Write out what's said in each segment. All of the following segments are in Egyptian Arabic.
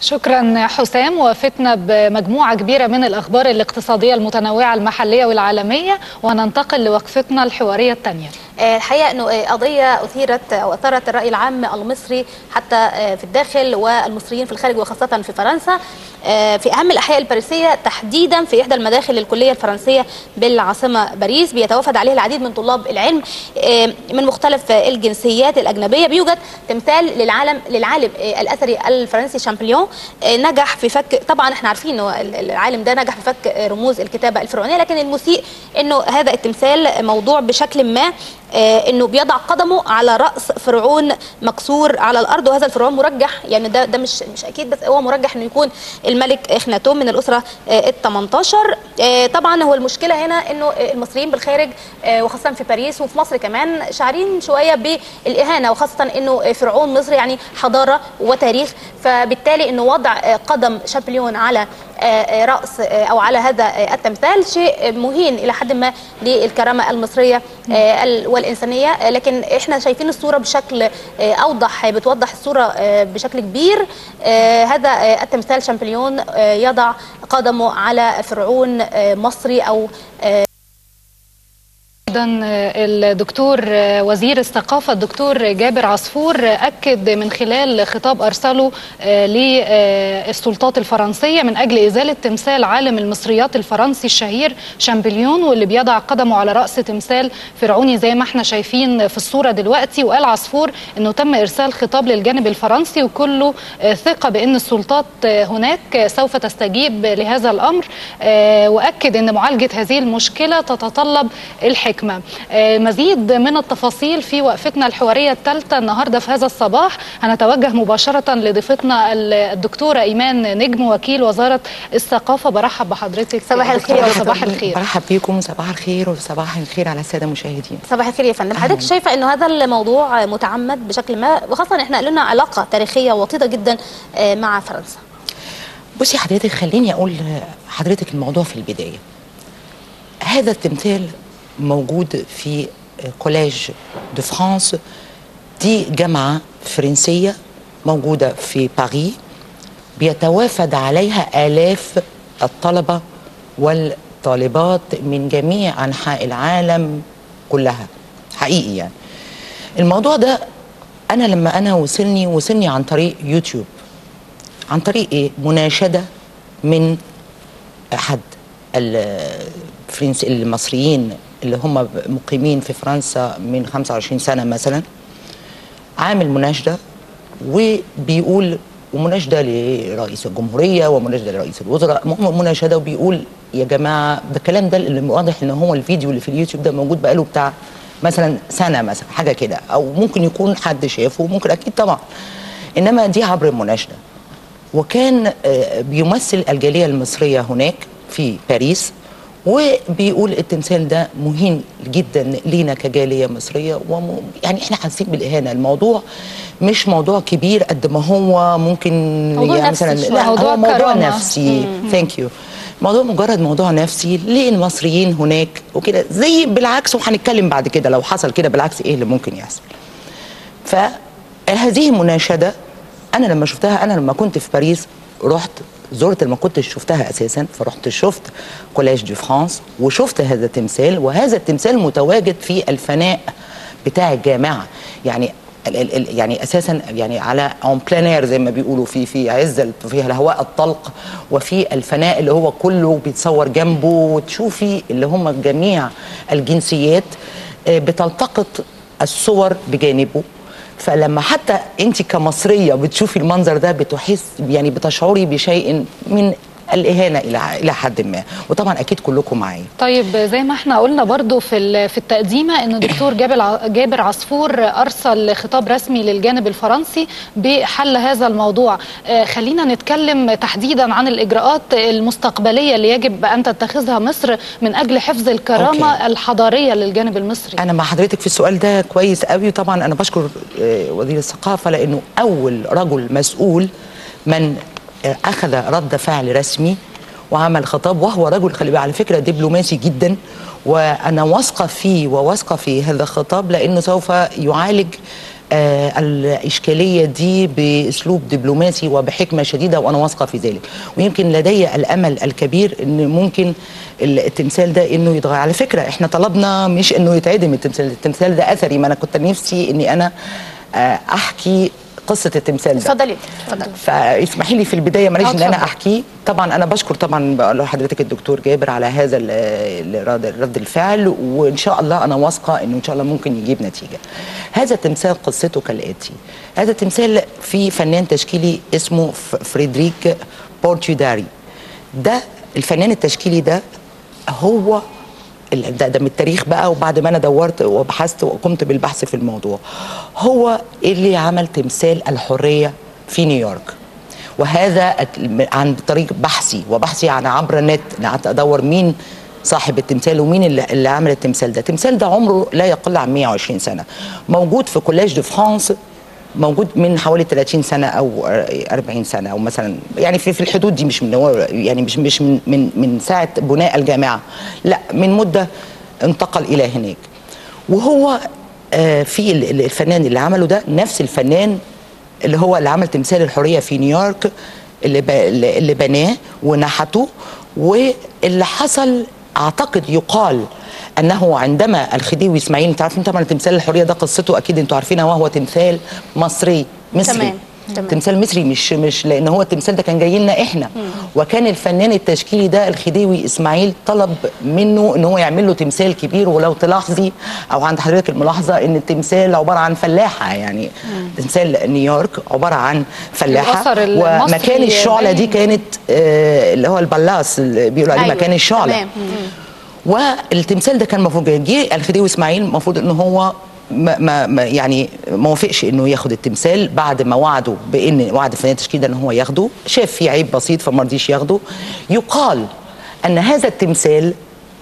شكرا حسام وفتنا بمجموعة كبيرة من الأخبار الاقتصادية المتنوعة المحلية والعالمية وننتقل لوقفتنا الحوارية الثانية الحقيقه انه قضيه اثيرت او اثارت الراي العام المصري حتى في الداخل والمصريين في الخارج وخاصه في فرنسا في اهم الاحياء الباريسيه تحديدا في احدى المداخل الكليه الفرنسيه بالعاصمه باريس بيتوافد عليه العديد من طلاب العلم من مختلف الجنسيات الاجنبيه بيوجد تمثال للعالم للعالم الاثري الفرنسي شامبليون نجح في فك طبعا احنا عارفين انه العالم ده نجح في فك رموز الكتابه الفرعونيه لكن المسيء انه هذا التمثال موضوع بشكل ما انه بيضع قدمه على راس فرعون مكسور على الارض وهذا الفرعون مرجح يعني ده ده مش مش اكيد بس هو مرجح انه يكون الملك اخناتون من الاسره ال 18 طبعا هو المشكله هنا انه المصريين بالخارج وخاصه في باريس وفي مصر كمان شعرين شويه بالاهانه وخاصه انه فرعون مصر يعني حضاره وتاريخ فبالتالي انه وضع قدم شابليون على راس او على هذا التمثال شيء مهين الى حد ما للكرامه المصريه والانسانيه لكن احنا شايفين الصوره بشكل اوضح بتوضح الصوره بشكل كبير هذا التمثال شامبليون يضع قدمه على فرعون مصري او ايضا الدكتور وزير الثقافه الدكتور جابر عصفور اكد من خلال خطاب ارسله للسلطات الفرنسيه من اجل ازاله تمثال عالم المصريات الفرنسي الشهير شامبليون واللي بيضع قدمه على راس تمثال فرعوني زي ما احنا شايفين في الصوره دلوقتي وقال عصفور انه تم ارسال خطاب للجانب الفرنسي وكله ثقه بان السلطات هناك سوف تستجيب لهذا الامر واكد ان معالجه هذه المشكله تتطلب الحكمه الحكمة مزيد من التفاصيل في وقفتنا الحوارية الثالثة النهاردة في هذا الصباح هنتوجه مباشرة لضيفتنا الدكتورة إيمان نجم وكيل وزارة الثقافة برحب بحضرتك صباح الخير وصباح الخير برحب بيكم صباح الخير وصباح الخير على السادة المشاهدين صباح الخير يا فندم حضرتك شايفة أنه هذا الموضوع متعمد بشكل ما وخاصة إحنا لنا علاقة تاريخية وطيدة جدا مع فرنسا بصي حضرتك خليني أقول حضرتك الموضوع في البداية هذا التمثال موجود في كوليج دو فرانس دي جامعة فرنسية موجودة في باريس بيتوافد عليها آلاف الطلبة والطالبات من جميع أنحاء العالم كلها حقيقي يعني الموضوع ده أنا لما أنا وصلني وصلني عن طريق يوتيوب عن طريق إيه؟ مناشدة من أحد الفرنس المصريين اللي هم مقيمين في فرنسا من 25 سنة مثلا عامل مناشدة وبيقول ومناشدة لرئيس الجمهورية ومناشدة لرئيس الوزراء مناشدة وبيقول يا جماعة ده الكلام ده اللي واضح ان هو الفيديو اللي في اليوتيوب ده موجود بقاله بتاع مثلا سنة مثلا حاجة كده او ممكن يكون حد شافه ممكن اكيد طبعا انما دي عبر المناشدة وكان بيمثل الجالية المصرية هناك في باريس وبيقول التمثال ده مهين جدا لينا كجاليه مصريه وم... يعني احنا حاسين بالاهانه الموضوع مش موضوع كبير قد ما هو ممكن موضوع يعني نفسي مثلا شوية. لا موضوع هو موضوع كرامة. نفسي ثانك يو موضوع مجرد موضوع نفسي للمصريين هناك وكده زي بالعكس وهنتكلم بعد كده لو حصل كده بالعكس ايه اللي ممكن يحصل فهذه المناشده انا لما شفتها انا لما كنت في باريس رحت زرت ما كنتش شفتها اساسا فرحت شفت كوليج دو فرانس وشفت هذا التمثال وهذا التمثال متواجد في الفناء بتاع الجامعه يعني ال ال ال يعني اساسا يعني على اون بلانير زي ما بيقولوا في في عز ال- في الهواء الطلق وفي الفناء اللي هو كله بيتصور جنبه وتشوفي اللي هم جميع الجنسيات آه، بتلتقط الصور بجانبه فلما حتى انت كمصريه بتشوفي المنظر ده بتحس يعني بتشعري بشيء من الاهانه الى الى حد ما وطبعا اكيد كلكم معايا طيب زي ما احنا قلنا برضو في ال- في التقديمه ان دكتور جابر ع- جابر عصفور ارسل خطاب رسمي للجانب الفرنسي بحل هذا الموضوع آه، خلينا نتكلم تحديدا عن الاجراءات المستقبليه اللي يجب ان تتخذها مصر من اجل حفظ الكرامه أوكي. الحضاريه للجانب المصري انا مع حضرتك في السؤال ده كويس قوي وطبعا انا بشكر آه، وزير الثقافه لانه اول رجل مسؤول من آه، اخذ رد فعل رسمي وعمل خطاب وهو رجل خلي بالك على فكره دبلوماسي جدا وانا واثقه فيه وواثقه في هذا الخطاب لانه سوف يعالج آه الاشكاليه دي باسلوب دبلوماسي وبحكمه شديده وانا واثقه في ذلك ويمكن لدي الامل الكبير ان ممكن التمثال ده انه يتغير على فكره احنا طلبنا مش انه يتعدم التمثال التمثال ده اثري ما انا كنت نفسي اني انا آه احكي قصه التمثال ده اتفضلي اتفضلي فاسمحي لي في البدايه معلش آه، ان انا اتفضل. احكي طبعا انا بشكر طبعا بقول لحضرتك الدكتور جابر على هذا ال- ال- رد رد الفعل وان شاء الله انا واثقه انه ان شاء الله ممكن يجيب نتيجه هذا التمثال قصته كالاتي هذا التمثال فيه فنان تشكيلي اسمه ف- فريدريك بورتيوداري ده الفنان التشكيلي ده هو ال- ده, ده من التاريخ بقى وبعد ما انا دورت وبحثت وقمت بالبحث في الموضوع هو اللي عمل تمثال الحريه في نيويورك وهذا ات- عن طريق بحثي وبحثي عن عبر النت أنا قعدت ادور مين صاحب التمثال ومين اللي, اللي عمل التمثال ده التمثال ده عمره لا يقل عن 120 سنه موجود في كولاج دو فرانس موجود من حوالي 30 سنه او 40 سنه او مثلا يعني في في الحدود دي مش من هو يعني مش مش من من من ساعه بناء الجامعه لا من مده انتقل الى هناك وهو آه، في ال- ال- الفنان اللي عمله ده نفس الفنان اللي هو اللي عمل تمثال الحريه في نيويورك اللي ب- اللي اللي بناه ونحته واللي حصل اعتقد يقال انه عندما الخديوي اسماعيل انت عارفين طبعا تمثال الحريه ده قصته اكيد انتوا عارفينها وهو تمثال مصري مصري تمام، تمام. تمثال مصري مش مش لان هو التمثال ده كان جاي لنا احنا وكان الفنان التشكيلي ده الخديوي اسماعيل طلب منه ان هو يعمل له تمثال كبير ولو تلاحظي او عند حضرتك الملاحظه ان التمثال عباره عن فلاحه يعني تمثال نيويورك عباره عن فلاحه الأثر المصري ومكان الشعله دي باين. كانت آه اللي هو البلاص اللي بيقولوا عليه أيوة، مكان الشعله تمام. والتمثال ده كان المفروض جه الخديوي اسماعيل المفروض ان هو ما ما ما يعني ما وافقش انه ياخد التمثال بعد ما وعده بان وعد فنان التشكيل ده ان هو ياخده شاف فيه عيب بسيط فما رضيش ياخده يقال ان هذا التمثال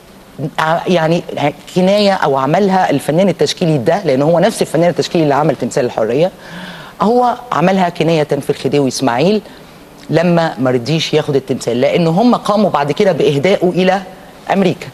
ع- يعني كنايه او عملها الفنان التشكيلي ده لان هو نفس الفنان التشكيلي اللي عمل تمثال الحريه هو عملها كنايه في الخديوي اسماعيل لما ما رضيش ياخد التمثال لان هم قاموا بعد كده باهدائه الى امريكا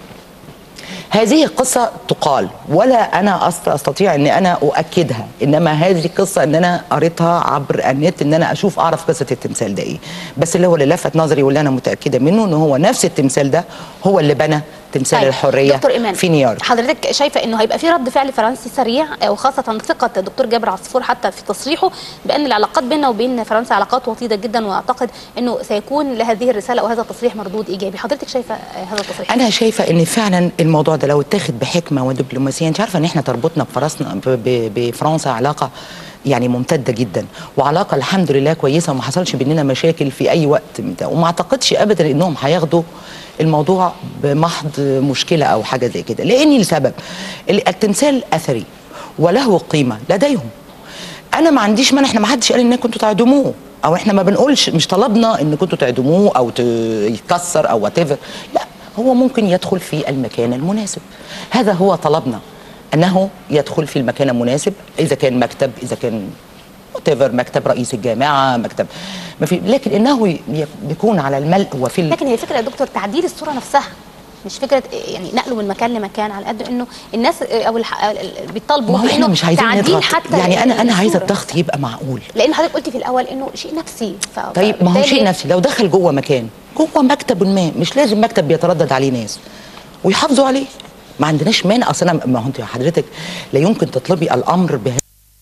هذه قصة تقال ولا أنا أست- أستطيع أن أنا أؤكدها إنما هذه قصة أن أنا قريتها عبر النت أن أنا أشوف أعرف قصة التمثال ده إيه بس اللي هو اللي لفت نظري واللي أنا متأكدة منه أن هو نفس التمثال ده هو اللي بنى تمثال طيب، الحرية دكتور إيمان في نيويورك حضرتك شايفه انه هيبقى في رد فعل فرنسي سريع آه، وخاصه ثقه الدكتور جابر عصفور حتى في تصريحه بان العلاقات بيننا وبين فرنسا علاقات وطيده جدا واعتقد انه سيكون لهذه الرساله وهذا التصريح مردود ايجابي حضرتك شايفه آه، هذا التصريح انا شايفه ان فعلا الموضوع ده لو اتاخد بحكمه ودبلوماسيه انت عارفه ان احنا تربطنا بفرنسا ب- ب- بفرنسا علاقه يعني ممتده جدا وعلاقه الحمد لله كويسه وما حصلش بيننا مشاكل في اي وقت من ده وما اعتقدش ابدا انهم هياخدوا الموضوع بمحض مشكله او حاجه زي كده لاني لسبب ال- التمثال اثري وله قيمه لديهم انا ما عنديش مانع احنا ما حدش قال ان كنتوا تعدموه او احنا ما بنقولش مش طلبنا ان كنتوا تعدموه او ت- يتكسر او وات لا هو ممكن يدخل في المكان المناسب هذا هو طلبنا انه يدخل في المكان المناسب اذا كان مكتب اذا كان whatever مكتب رئيس الجامعه مكتب ما في لكن انه ي- يكون على الملء وفي ال- لكن هي فكره يا دكتور تعديل الصوره نفسها مش فكره يعني نقله من مكان لمكان على قد انه الناس او الح... بيطالبوا ما هو احنا بإنه مش عايزين تعديل نضغط حتى يعني انا انا عايزه الصورة. الضغط يبقى معقول لان حضرتك قلتي في الاول انه شيء نفسي ف... طيب ما هو فبالتالي- شيء نفسي لو دخل جوه مكان جوه مكتب ما مش لازم مكتب بيتردد عليه ناس ويحافظوا عليه ما عندناش مانع اصل انا ما هو انت حضرتك لا يمكن تطلبي الامر به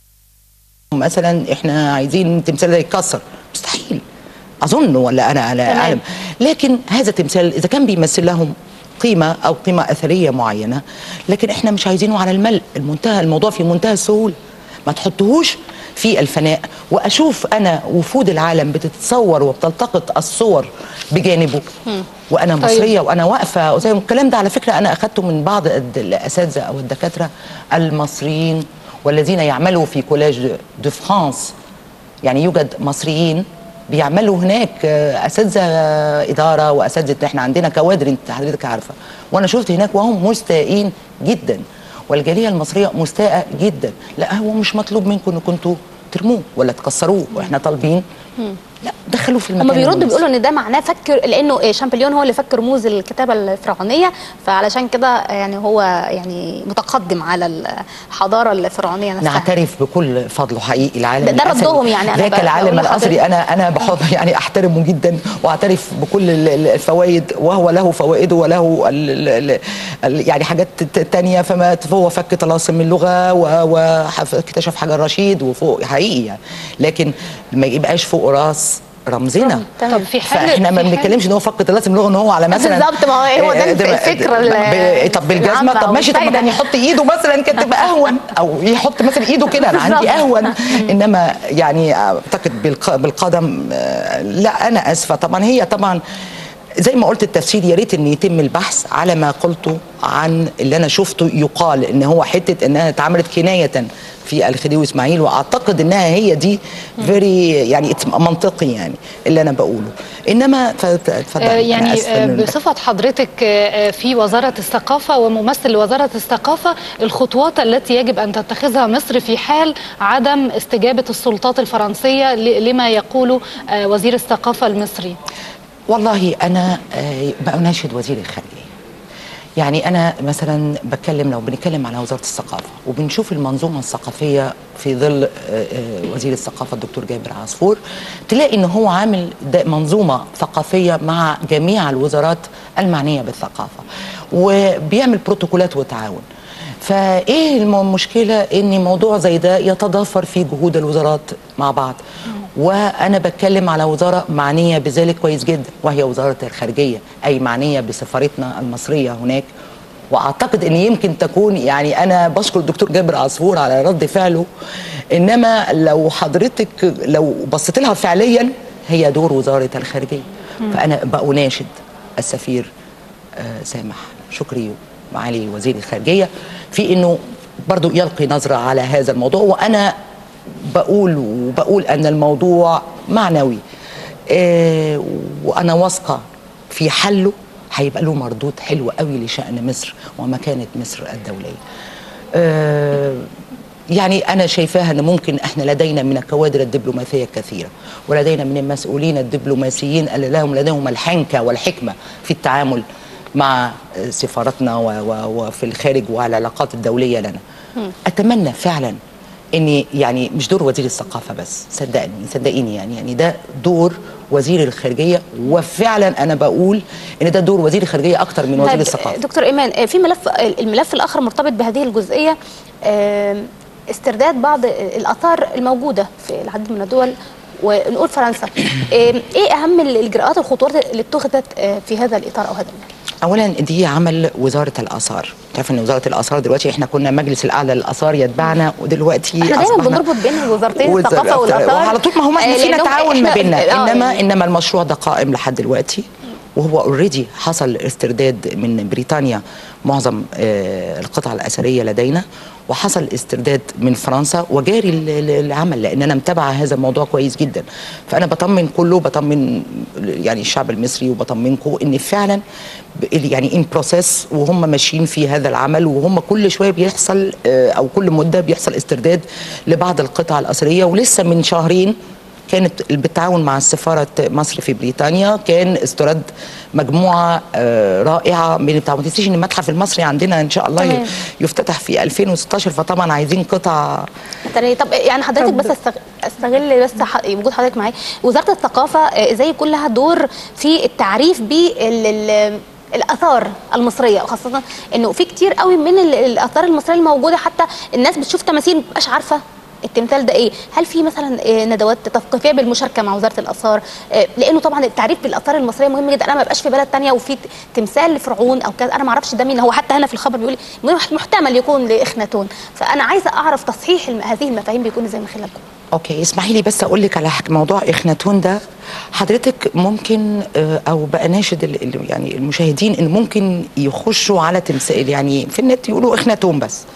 مثلا احنا عايزين تمثال ده يتكسر مستحيل اظن ولا انا انا تمام. اعلم لكن هذا التمثال اذا كان بيمثل لهم قيمه او قيمه اثريه معينه لكن احنا مش عايزينه على الملء المنتهى الموضوع في منتهى السهوله ما تحطهوش في الفناء واشوف انا وفود العالم بتتصور وبتلتقط الصور بجانبه وانا طيب. مصريه وانا واقفه زي الكلام ده على فكره انا اخذته من بعض الد- الاساتذه او الدكاتره المصريين والذين يعملوا في كولاج دو فرانس يعني يوجد مصريين بيعملوا هناك آه، اساتذه آه، اداره واساتذه احنا عندنا كوادر انت حضرتك عارفه وانا شفت هناك وهم مستائين جدا والجاليه المصريه مستاءه جدا لا هو مش مطلوب منكم ان كنتوا ترموه ولا تكسروه واحنا طالبين لا دخلوه في المكان هم بيردوا المناسب. بيقولوا ان ده معناه فك لانه شامبليون هو اللي فك رموز الكتابه الفرعونيه فعلشان كده يعني هو يعني متقدم على الحضاره الفرعونيه نفسها نعترف بكل فضله حقيقي العالم ده- ده الأثري. ردهم يعني، أنا ذاك ب- العالم بقول لحضرتك. الاثري انا انا بحب يعني احترمه جدا واعترف بكل ال- ال- الفوائد وهو له فوائده وله ال ال ال يعني حاجات ت- تانية فما فهو فك طلاسم اللغه واكتشف حجر رشيد وفوق حقيقي يعني لكن ما يبقاش فوق راس رمزنا تمام. طب في حال فاحنا ما في حال- بنتكلمش ان هو فك طلاسم اللغه ان هو على مثلا بالظبط، ما هو- هو ده آه، الفكرة ال- ب- طب بالجزمه العامة طب أو ماشي طب ما الفايدة. كان يحط ايده مثلا كانت تبقى اهون او يحط مثلا ايده كده انا عندي بالظبط. اهون انما يعني اعتقد بالق- بالقدم آه، لا انا اسفه طبعا هي طبعا زي ما قلت التفسير يا ريت ان يتم البحث على ما قلته عن اللي انا شفته يقال ان هو حته انها اتعملت كنايه في الخديوي اسماعيل واعتقد انها هي دي فيري يعني it's منطقي يعني اللي انا بقوله انما فت- اتفضل آه، أنا يعني آسفة آه، إنه- بصفة حضرتك آه، آه، في وزارة الثقافة وممثل لوزارة الثقافة الخطوات التي يجب أن تتخذها مصر في حال عدم استجابة السلطات الفرنسية ل- لما يقوله آه، وزير الثقافة المصري والله انا آه، بناشد وزير الخارجيه يعني انا مثلا بتكلم لو بنتكلم على وزاره الثقافه وبنشوف المنظومه الثقافيه في ظل آه، آه، وزير الثقافه الدكتور جابر عصفور تلاقي ان هو عامل ده منظومه ثقافيه مع جميع الوزارات المعنيه بالثقافه وبيعمل بروتوكولات وتعاون فايه الم- المشكله ان موضوع زي ده يتضافر في جهود الوزارات مع بعض وانا بتكلم على وزاره معنيه بذلك كويس جدا وهي وزاره الخارجيه اي معنيه بسفارتنا المصريه هناك واعتقد ان يمكن تكون يعني انا بشكر الدكتور جابر عصفور على رد فعله انما لو حضرتك لو بصيت لها فعليا هي دور وزاره الخارجيه فانا بأناشد السفير آه، سامح شكري معالي وزير الخارجيه في انه برضو يلقي نظره على هذا الموضوع وانا بقول وبقول ان الموضوع معنوي آه، وانا واثقه في حله هيبقى له مردود حلو قوي لشان مصر ومكانه مصر الدوليه آه، يعني انا شايفاها ان ممكن احنا لدينا من الكوادر الدبلوماسيه الكثيره ولدينا من المسؤولين الدبلوماسيين اللي لهم لديهم الحنكه والحكمه في التعامل مع سفارتنا و- و- وفي الخارج والعلاقات الدوليه لنا اتمنى فعلا ان يعني مش دور وزير الثقافه بس صدقني صدقيني يعني يعني ده دور وزير الخارجيه وفعلا انا بقول ان ده دور وزير الخارجيه اكتر من وزير طيب، الثقافه دكتور ايمان آه، في ملف الملف الاخر مرتبط بهذه الجزئيه آم، استرداد بعض الاثار الموجوده في العديد من الدول ونقول فرنسا آم، ايه اهم الاجراءات والخطوات اللي اتخذت آه، في هذا الاطار او هذا المجال اولا دي عمل وزاره الاثار تعرف ان وزاره الاثار دلوقتي احنا كنا مجلس الاعلى للاثار يتبعنا ودلوقتي احنا دايما أصبحنا بنربط بين الوزارتين وزارة- الثقافه والاثار وعلى طول ما هم احنا آه، فينا لأنهم تعاون ما إحنا- بيننا آه، انما يعني انما المشروع ده قائم لحد دلوقتي وهو اوريدي حصل استرداد من بريطانيا معظم آه، القطع الاثريه لدينا وحصل استرداد من فرنسا وجاري ال- ال- العمل لان انا متابعه هذا الموضوع كويس جدا فانا بطمن كله بطمن يعني الشعب المصري وبطمنكم ان فعلا ب- يعني ان بروسيس وهم ماشيين في هذا العمل وهم كل شويه بيحصل آه، او كل مده بيحصل استرداد لبعض القطع الاثريه ولسه من شهرين كانت بالتعاون مع سفارة مصر في بريطانيا كان استرد مجموعة آه، رائعة من بتاع ما تنسيش ان المتحف المصري عندنا ان شاء الله تمام. يفتتح في 2016 فطبعا عايزين قطع تاني طب يعني حضرتك طب- بس استغ- استغل بس ح- وجود حضرتك معايا وزاره الثقافه آه، ازاي يكون لها دور في التعريف بال الاثار المصريه وخاصه انه في كتير قوي من ال- الاثار المصريه الموجوده حتى الناس بتشوف تماثيل ما بتبقاش عارفه التمثال ده ايه هل في مثلا آه، ندوات تثقيفيه بالمشاركه مع وزاره الاثار آه، لانه طبعا التعريف بالاثار المصريه مهم جدا انا ما بقاش في بلد تانية وفي ت- تمثال لفرعون او كذا انا ما اعرفش ده مين هو حتى هنا في الخبر بيقول لي محتمل يكون لاخناتون فانا عايزه اعرف تصحيح الم- هذه المفاهيم بيكون ازاي من خلالكم اوكي اسمحي لي بس اقول لك على حك- موضوع اخناتون ده حضرتك ممكن آه، او باناشد ال- ال- يعني المشاهدين ان ممكن يخشوا على تمثال يعني في النت يقولوا اخناتون بس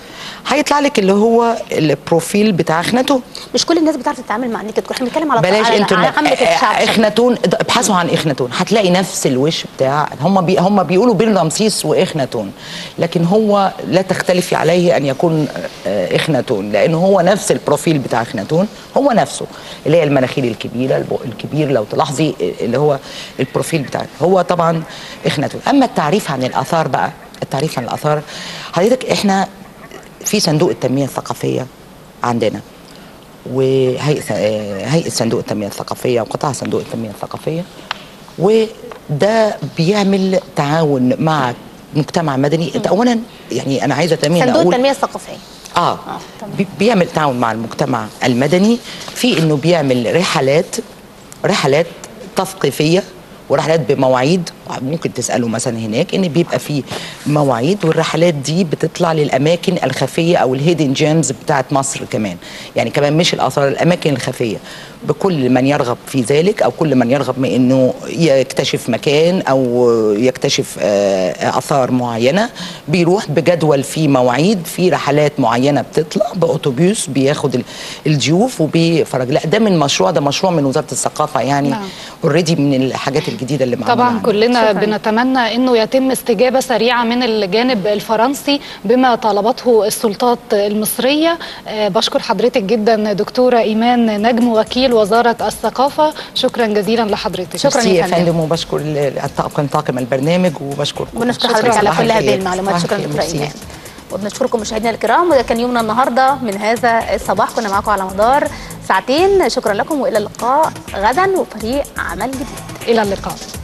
هيطلع لك اللي هو البروفيل بتاع اخناتون مش كل الناس بتعرف تتعامل مع النكد احنا بنتكلم على بلاش على انتوا على عامه الشعب اخناتون ابحثوا عن اخناتون هتلاقي نفس الوش بتاع هم بي هم بيقولوا بين رمسيس واخناتون لكن هو لا تختلفي عليه ان يكون آه، اخناتون لان هو نفس البروفيل بتاع اخناتون هو نفسه اللي هي المناخير الكبيره البق الكبير لو تلاحظي اللي هو البروفيل بتاعه هو طبعا اخناتون اما التعريف عن الاثار بقى التعريف عن الاثار حضرتك احنا في صندوق التنميه الثقافيه عندنا وهيئه آه، هيئه صندوق التنميه الثقافيه وقطاع صندوق التنميه الثقافيه وده بيعمل تعاون مع مجتمع مدني انت اولا يعني انا عايزه تمام صندوق اقول التنميه الثقافيه اه تمام. بي- بيعمل تعاون مع المجتمع المدني في انه بيعمل رحلات رحلات تثقيفيه ورحلات بمواعيد ممكن تسالوا مثلا هناك ان بيبقى في مواعيد والرحلات دي بتطلع للاماكن الخفيه او الهيدن جيمز بتاعت مصر كمان يعني كمان مش الاثار الاماكن الخفيه بكل من يرغب في ذلك او كل من يرغب من انه يكتشف مكان او يكتشف آه، اثار معينه بيروح بجدول في مواعيد في رحلات معينه بتطلع باوتوبيس بياخد ال- الضيوف وبيفرج لا ده من مشروع ده مشروع من وزاره الثقافه يعني نعم. اوريدي من الحاجات الجديده اللي معموله طبعا عندنا. كلنا شكراً. بنتمنى انه يتم استجابه سريعه من الجانب الفرنسي بما طلبته السلطات المصريه آه، بشكر حضرتك جدا دكتوره ايمان نجم وكيل وزاره الثقافه شكرا جزيلا لحضرتك شكراً ميرسي يا يا فندم. فندم وبشكر ال- الطاقم طاقم البرنامج وبشكركم بنشكر شكراً. حضرتك على صباح كل هذه الخير. المعلومات صباح شكرا الخير. دكتوره ميرسي. ايمان وبنشكركم مشاهدينا الكرام وده كان يومنا النهارده من هذا الصباح كنا معكم على مدار ساعتين شكرا لكم والى اللقاء غدا وفريق عمل جديد الى اللقاء